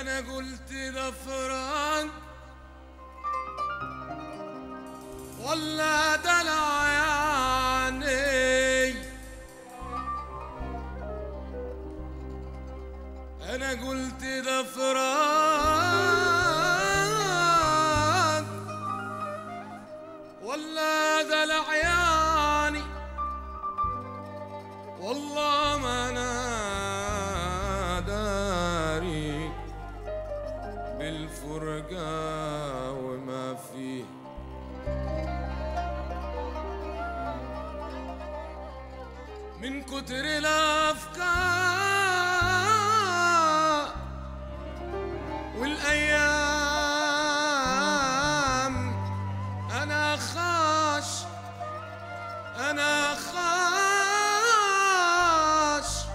انا قلت ده فراق ولا دلع يعني انا قلت ده فراق ولا دلع يعني والله ما انا داري بالفرقة وما فيه من كتر الافكار والايام انا خاش انا خاش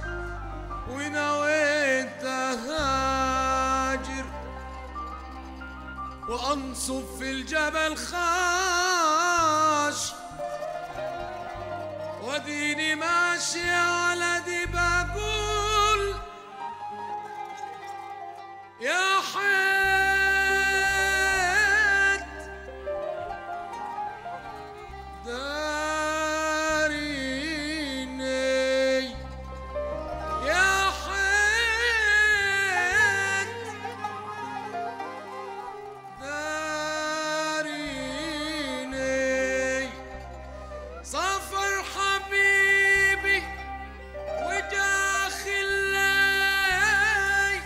ونويت اهاجر وانصب في الجبل خاش وديني ماشي على دي بقول يا حيت داريني يا حيت داريني سافر حبيبي وداخل لي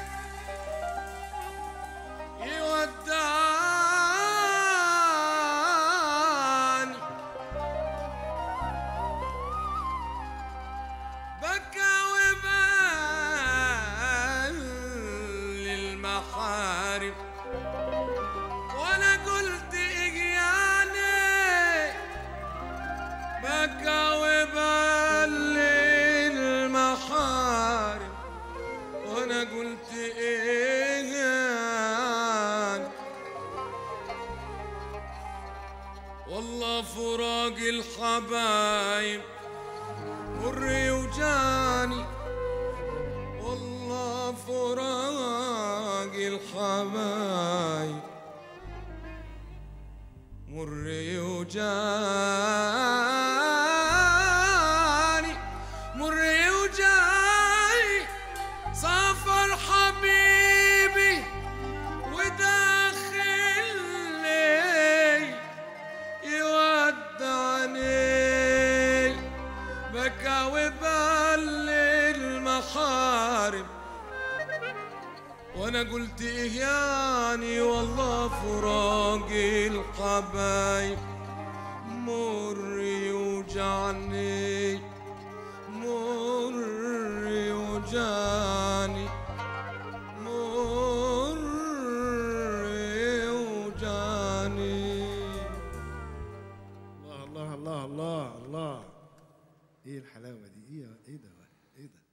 يودعني بكى وبال للمحارم وانا قلت اجياني بكى وبال المحارم وانا قلت ايه يعني والله فراق الحبايب مر وجاني والله فراق الحبايب مر وجاني مر وجاني سافر حبيبي وداخل لي يودعني بكى وبال المحارم وانا قلت ايه يعني والله فراق الحبايب مر يوجعني مر يوجعني مر يوجعني الله الله الله الله الله ايه الحلاوه دي ايه ايه ده ايه ده